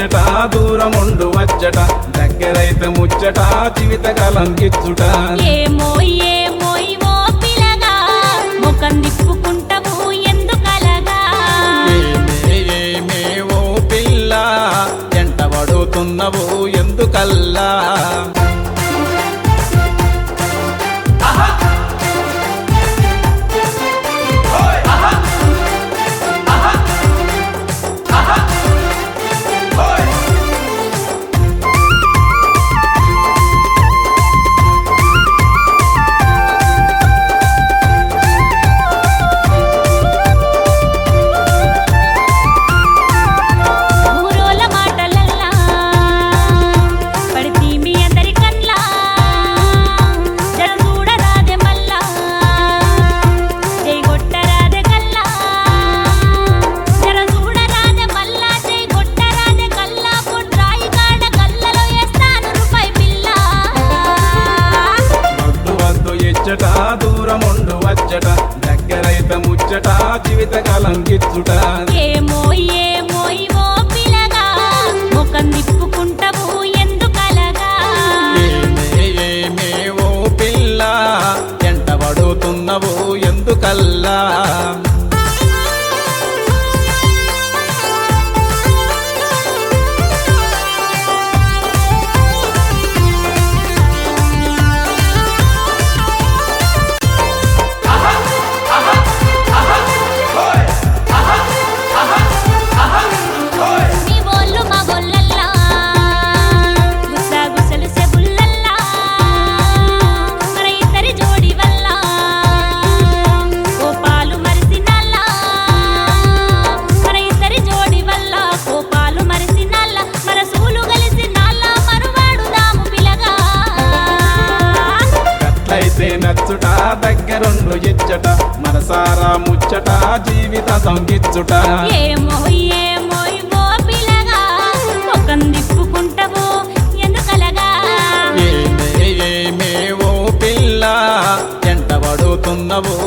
ఇచ్చట దూరముండు వచ్చట దగ్గరైతే ముచ్చట జీవితకాలం గిచ్చుట ఏమో ఏమో ఓ పిల్లగా ముఖం తిప్పుకుంటావు ఎందుకలగా ఏమే ఏమే ఓ పిల్ల ఎంట పడుతున్నవు ఎందుకల్లా ఊరోల మాటలల్లా పడితే మీ అందరి కల్లా జర చూడరాదే మల్లా జై కొట్టరాదే కల్లా జర చూడరాదే మల్లా జై కొట్టరాదే కల్లా పుట్రాయి కాడ కల్లలో వేస్తాను రూపాయి పిల్ల వద్దు వద్దు ఇచ్చట దూరముండు వచ్చట దగ్గరైతే ముచ్చట జీవితకాలం గిచ్చుట ఏమో ఏమో ఓ పిల్లగా ముఖం తిప్పుకుంటావు ఎందుకలగా ఏమే ఏమే ఓ పిల్ల ఎంట పడుతున్నవు ఎందుకల్లా మీ బోళ్ళు మా బొల్లల్లా గుసా గుసలు సెబుల్లల్లా మన ఇద్దరి జోడి వల్ల కోపాలు మరిసినల్లా మన ఇద్దరి జోడి వల్ల కోపాలు మరిసినల్లా మన సూలు కలిసి నల్ల మరువాడుదాము పిలగా గట్లయితే నచ్చుట దగ్గరుండు ఇచ్చట మనసారా ముచ్చట జీవిత సంగిచ్చుట ఏమో ఏమో ఓ పిలగా ముఖం తిప్పుకుంటావు ఎందుకలగా ఏమే ఏమే ఓ పిల్ల ఎంట పడుతున్నవు